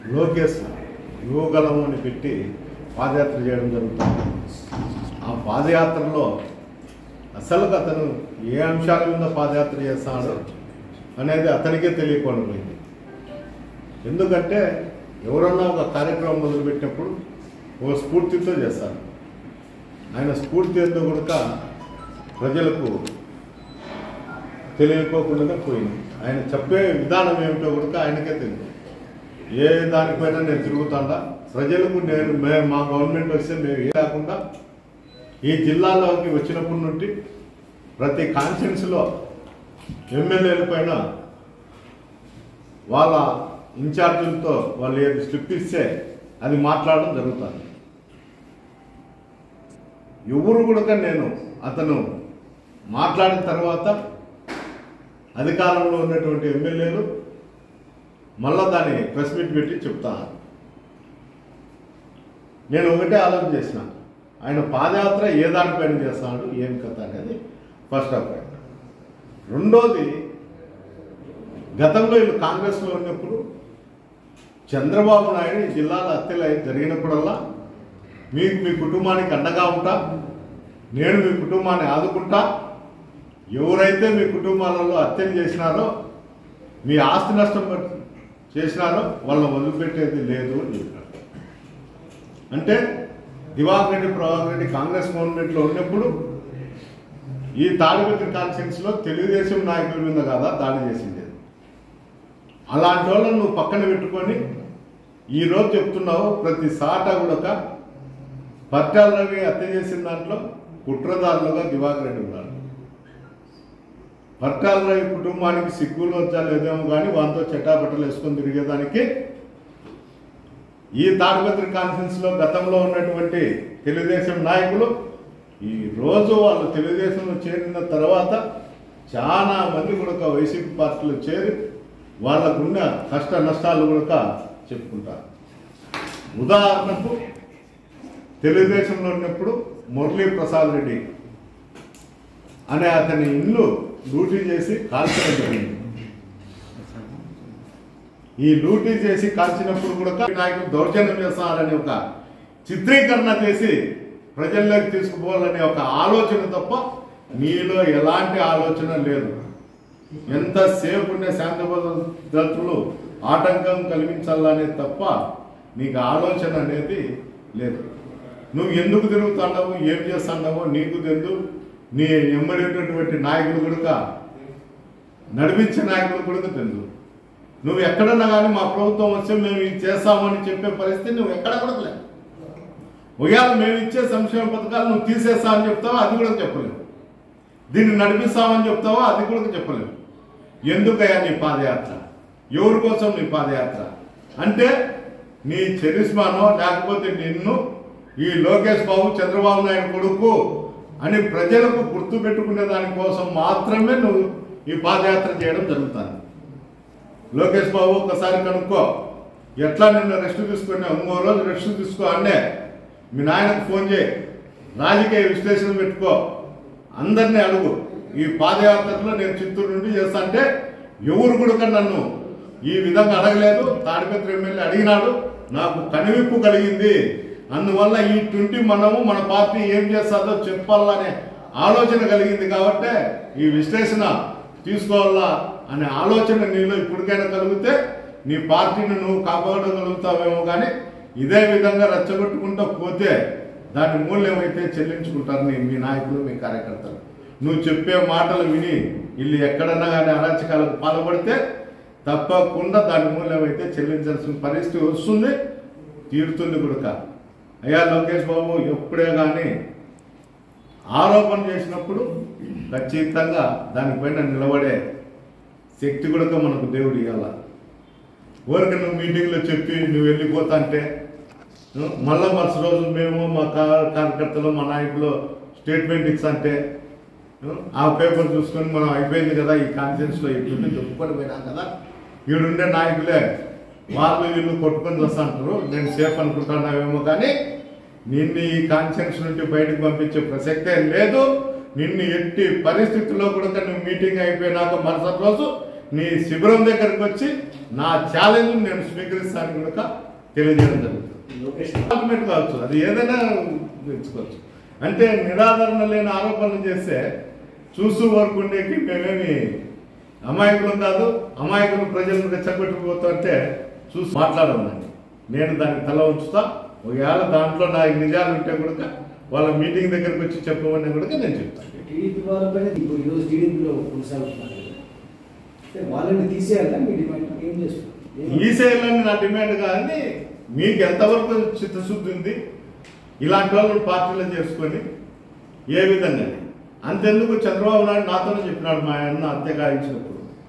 లోకేష్ యువగలం అని పెట్టి పాదయాత్ర చేయడం జరుగుతుంది ఆ పాదయాత్రలో అసలు అతను ఏ అంశాల మీద పాదయాత్ర చేస్తాడో అనేది అతనికే తెలియకుండా పోయింది ఎందుకంటే ఎవరన్నా ఒక కార్యక్రమం మొదలుపెట్టినప్పుడు ఒక స్ఫూర్తితో చేస్తారు ఆయన స్ఫూర్తి ఎందుకు కూడా ప్రజలకు తెలియకోకుండా పోయింది ఆయన చెప్పే విధానం ఏమిటో కూడా ఆయనకే తెలియదు ఏ దానిపైన నేను తిరుగుతాడా ప్రజలకు నేను మేము మా గవర్నమెంట్ వస్తే మేము ఏ కాకుండా ఈ జిల్లాలోకి వచ్చినప్పటి నుండి ప్రతి కాన్స్టిట్యున్సీలో ఎమ్మెల్యేల పైన వాళ్ళ ఇన్ఛార్జీలతో వాళ్ళు ఏది స్లిప్ ఇస్తే అది మాట్లాడడం జరుగుతుంది ఎవరు కూడా నేను అతను మాట్లాడిన తర్వాత అధికారంలో ఉన్నటువంటి ఎమ్మెల్యేలు మళ్ళా దాన్ని ప్రెస్ మీట్ పెట్టి చెప్తాను నేను ఒకటే ఆలోచన చేసిన ఆయన పాదయాత్ర ఏ దానిపైన చేస్తాడు ఏం కథ అనేది ఫస్ట్ ఆఫ్ ఆల్ రెండోది గతంలో వీళ్ళు కాంగ్రెస్లో ఉన్నప్పుడు చంద్రబాబు నాయుడు ఈ జిల్లాలో హత్యలు అయి జరిగినప్పుడల్లా మీకు మీ కుటుంబానికి అండగా ఉంటా నేను మీ కుటుంబాన్ని ఆదుకుంటా ఎవరైతే మీ కుటుంబాలలో హత్యలు చేసినారో మీ ఆస్తి నష్టం పట్- చేసినారో వాళ్ళని వదిలిపెట్టేది లేదు అని చెప్పినాడు అంటే దివాకర్ రెడ్డి ప్రభాకర్ రెడ్డి కాంగ్రెస్ గవర్నమెంట్లో ఉన్నప్పుడు ఈ తాడిపత్రి కాన్ఫరెన్స్లో తెలుగుదేశం నాయకుల మీద కదా దాడి చేసింది అలాంటి వాళ్ళని నువ్వు పక్కన పెట్టుకొని ఈ రోజు చెప్తున్నావు ప్రతి సాట కూడా పట్టాల రవి హత్య చేసిన దాంట్లో కుట్రదారులుగా దివాకర్ రెడ్డి ఉన్నాడు పట్టాల రవి కుటుంబానికి సిగ్గులు వచ్చాలేదేమో కానీ వాళ్ళతో చెట్టాపట్టలు వేసుకొని తిరిగేదానికి ఈ తాడిపత్రి కాన్ఫరెన్స్ లో గతంలో ఉన్నటువంటి తెలుగుదేశం నాయకులు ఈ రోజు వాళ్ళు తెలుగుదేశంలో చేరిన తర్వాత చాలా మంది కూడా వైసీపీ పార్టీలో చేరి వాళ్ళకున్న కష్ట నష్టాలు కూడా చెప్పుకుంటారు ఉదాహరణకు తెలుగుదేశంలో ఉన్నప్పుడు మురళీ ప్రసాద్ రెడ్డి అనే అతని ఇల్లు లూటీ చేసి కాల్చడం జరిగింది ఈ లూటీ చేసి కాల్చినప్పుడు కూడా నాయకులు దౌర్జన్యం చేస్తున్నారని ఒక చిత్రీకరణ చేసి ప్రజల్లోకి తీసుకుపోవాలనే ఒక ఆలోచన తప్ప మీలో ఎలాంటి ఆలోచన లేదు ఎంతసేపు ఉండే శాంతి భద్రతలు ఆటంకం కలిగించాలనే తప్ప నీకు ఆలోచన అనేది లేదు నువ్వు ఎందుకు తిరుగుతున్నావు ఏం చేస్తున్నావో నీకు తెలుసు నీ ఎమ్మడేటటువంటి నాయకులు కూడా నడిపించే నాయకులు కూడా తెలుసు నువ్వు ఎక్కడన్నా కానీ మా ప్రభుత్వం వస్తే మేము ఇది చేస్తామని చెప్పే పరిస్థితి నువ్వు ఎక్కడ కూడా లేదు ఒకవేళ మేము ఇచ్చే సంక్షేమ పథకాలు నువ్వు తీసేస్తామని చెప్తావా అది కూడా చెప్పలేవు దీన్ని నడిపిస్తామని చెప్తావా అది కూడా చెప్పలేవు ఎందుకయ్యా నీ పాదయాత్ర ఎవరి కోసం నీ పాదయాత్ర అంటే నీ చరిస్మానో లేకపోతే నిన్ను ఈ లోకేష్ బాబు చంద్రబాబు నాయుడు కొడుకు అని ప్రజలకు గుర్తు పెట్టుకునే దానికోసం మాత్రమే నువ్వు ఈ పాదయాత్ర చేయడం జరుగుతుంది లోకేష్ బాబు ఒకసారి కనుక్కో ఎట్లా నిన్న రెస్ట్ తీసుకున్నా ఇంకో రోజు రెస్ట్ తీసుకో అన్నే మీ నాయనకు ఫోన్ చేయి రాజకీయ విశ్లేషణ పెట్టుకో అందరినీ అడుగు ఈ పాదయాత్రలో నేను చిత్తూరు నుండి చేస్తా అంటే ఎవరు కూడా నన్ను ఈ విధంగా అడగలేదు తాడిపత్రి ఎమ్మెల్యే అడిగినాడు నాకు కనువిప్పు కలిగింది అందువల్ల ఈ ట్వంటీ మనము మన పార్టీ ఏం చేస్తుందో చెప్పాలనే ఆలోచన కలిగింది కాబట్టే ఈ విశ్లేషణ తీసుకోవాలా అనే ఆలోచన నీలో ఇప్పటికైనా కలిగితే నీ పార్టీని నువ్వు కాపాడగలుగుతావేమో కానీ ఇదే విధంగా రెచ్చగొట్టుకుంటూ పోతే దాని మూల్యం అయితే చెల్లించుకుంటారు నీ మీ నాయకులు మీ కార్యకర్తలు నువ్వు చెప్పే మాటలు విని వీళ్ళు ఎక్కడన్నా కానీ అరాచకాలకు పాల్పడితే తప్పకుండా దాని మూల్యం అయితే చెల్లించాల్సిన పరిస్థితి వస్తుంది తీరుతుంది కూడా అయ్యా లోకేష్ బాబు ఎప్పుడే కానీ ఆరోపణ చేసినప్పుడు ఖచ్చితంగా దానిపైన నిలబడే శక్తి కూడా మనకు దేవుడు ఇవ్వాల ఊరికి నువ్వు మీటింగ్లో చెప్పి నువ్వు వెళ్ళిపోతా అంటే ఉం, మళ్ళా మరుసటి రోజు మేము మా కా- కార్యకర్తలు మా నాయకులు స్టేట్మెంట్ ఇచ్చంటే ఉం, ఆ పేపర్ చూసుకొని మనం అయిపోయింది కదా ఈ కాన్ఫరెన్స్లో ఇట్లుండి చెప్పుకొని పోయినాం కదా ఈడుండే నాయకులే వాళ్ళు వీళ్ళు కొట్టుకొని వస్తుంటారు నేను సేఫ్ అనుకుంటున్నావేమో కానీ నిన్ను ఈ కాన్ఫరెన్స్ నుండి బయటకు పంపించే ప్రసక్తే లేదు నిన్ను ఎట్టి పరిస్థితుల్లో కూడా నువ్వు మీటింగ్ అయిపోయినాక మరుసటి రోజు నీ శిబిరం దగ్గరికి వచ్చి నా ఛాలెంజ్ నేను స్వీకరిస్తాను కనుక తెలియజేయడం జరుగుతుంది లోకేష్ డాక్యుమెంట్ కావచ్చు అది ఏదైనా తెచ్చుకోవచ్చు అంటే నిరాదరణ లేని ఆరోపణలు చేస్తే చూస్తూ ఊరుకుండేకి మేమేమి అమాయకులం కాదు అమాయకులు ప్రజలను రెచ్చగొట్టుకుపోతుంటే చూసి మాట్లాడమండి నేను దానికి తల ఉంచుతా ఒకవేళ దాంట్లో నా నిజాలు ఉంటే కూడా వాళ్ళ మీటింగ్ దగ్గరికి వచ్చి చెప్పమని కూడా నేను చెప్తాను టీడీపీ వాళ్ళపైన ఇప్పుడు ఈరోజు టీడీపీలో కొనసాగుతున్నారు కదా. అంటే వాళ్ళని తీసేయాలా మీ డిమాండ్ ఏం చేస్తున్నారు ఏం- ఈసేయాలని నా డిమాండ్ కానీ మీకు ఎంతవరకు చిత్తశుద్ధి ఉంది ఇలాంటి వాళ్ళు పార్టీలో చేసుకొని ఏ విధంగా అంతెందుకు చంద్రబాబు నాయుడు నాతోనే చెప్పినాడు మా అన్న హత్య గాయించినప్పుడు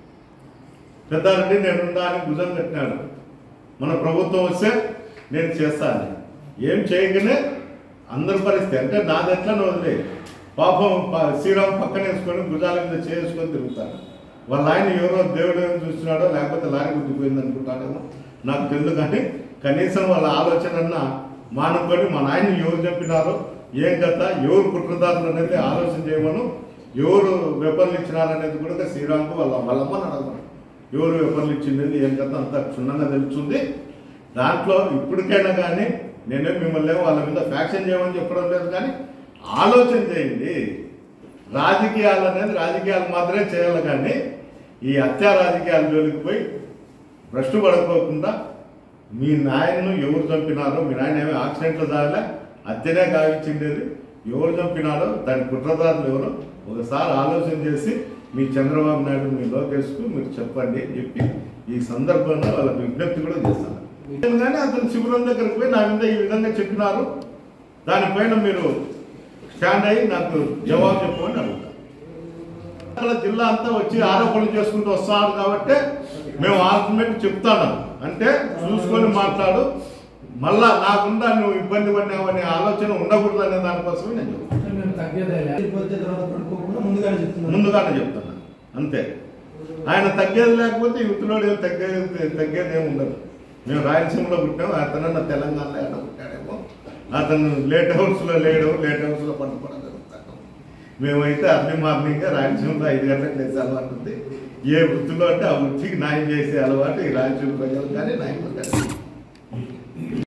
పెద్దారెడ్డి నేనుండా అని భుజం కట్టినాడు మన ప్రభుత్వం వస్తే నేను చేస్తాను ఏం చేయకనే అందరి పరిస్థితి అంటే నాది ఎట్లా వదిలే పాపం ప- శ్రీరామ్ పక్కన వేసుకొని భుజాల మీద చేసుకొని తిరుగుతాడు వాళ్ళ ఆయన ఎవరో దేవుడు ఏమో చూస్తున్నాడో లేకపోతే లారీ గుద్దిపోయింది అనుకుంటాడేమో నాకు తెలియదు కానీ కనీసం వాళ్ళ ఆలోచన మానుకొని మా నాయన ఎవరు చెప్పినారో ఏం కథ ఎవరు కుట్రదారులు అనేది ఆలోచన చేయమను ఎవరు వెపన్లు ఇచ్చినారనేది కూడా శ్రీరామ్కు వాళ్ళ వాళ్ళమ్మని అడగమను ఎవరు వెపన్లు ఇచ్చింది ఏం కథ అంతా క్షుణ్ణంగా తెలుస్తుంది దాంట్లో ఇప్పటికైనా కానీ నేనే మిమ్మల్ని వాళ్ళ మీద ఫ్యాక్షన్ చేయమని చెప్పడం లేదు కానీ ఆలోచన చేయండి రాజకీయాలు అనేది రాజకీయాలు మాత్రమే చేయాలి కానీ ఈ హత్యా రాజకీయాల జోలికి పోయి భ్రష్టు పడుకోకుండా మీ నాయనను ఎవరు చంపినారో మీ నాయన ఏమి యాక్సిడెంట్లో దానిలే హత్యనే గావించిండేది ఎవరు చంపినారో దాని కుట్రదారులు ఎవరు ఒకసారి ఆలోచన చేసి మీ చంద్రబాబు నాయుడు మీ లోకేష్కు మీరు చెప్పండి అని చెప్పి ఈ సందర్భంగా వాళ్ళకి విజ్ఞప్తి కూడా చేస్తాను కానీ అతను శిబిరం దగ్గరికి పోయి నా మీద ఈ విధంగా చెప్పినారు దానిపైన మీరు స్టాండ్ అయ్యి నాకు జవాబు చెప్పమని అడుగుతాను అక్కడ జిల్లా అంతా వచ్చి ఆరోపణలు చేసుకుంటూ వస్తున్నారు కాబట్టి మేము ఆల్టర్నేట్ చెప్తాను అంటే చూసుకొని మాట్లాడు మళ్ళా నాకుండా నువ్వు ఇబ్బంది పడినావనే ఆలోచన ఉండకూడదు అనే దానికోసమే నేను చెప్తాను మేము తగ్గేదేలే వెళ్ళిపోతే తర్వాత పడుకోకుండా ముందుగానే చెప్తున్నాను ముందుగానే చెప్తాను అంతే ఆయన తగ్గేది లేకపోతే యువతలోడు ఏం తగ్గేది తగ్గేది ఏమి ఉండదు మేము రాయలసీమలో పుట్టాము అతనన్న తెలంగాణలో ఎక్కడ పుట్టాడేమో అతను లేట్ హౌస్లో లేడు లేట్ హౌస్లో పండుకోవడం జరుగుతాడు మేమైతే అర్లీ మార్నింగ్ రాయలసీమలో ఐదు గంటలకు లేచే అలవాటు ఉంది ఏ వృత్తిలో అంటే ఆ వృత్తికి న్యాయం చేసే అలవాటు ఈ రాయలసీమ ప్రజలు కానీ న్యాయం ఉంటారు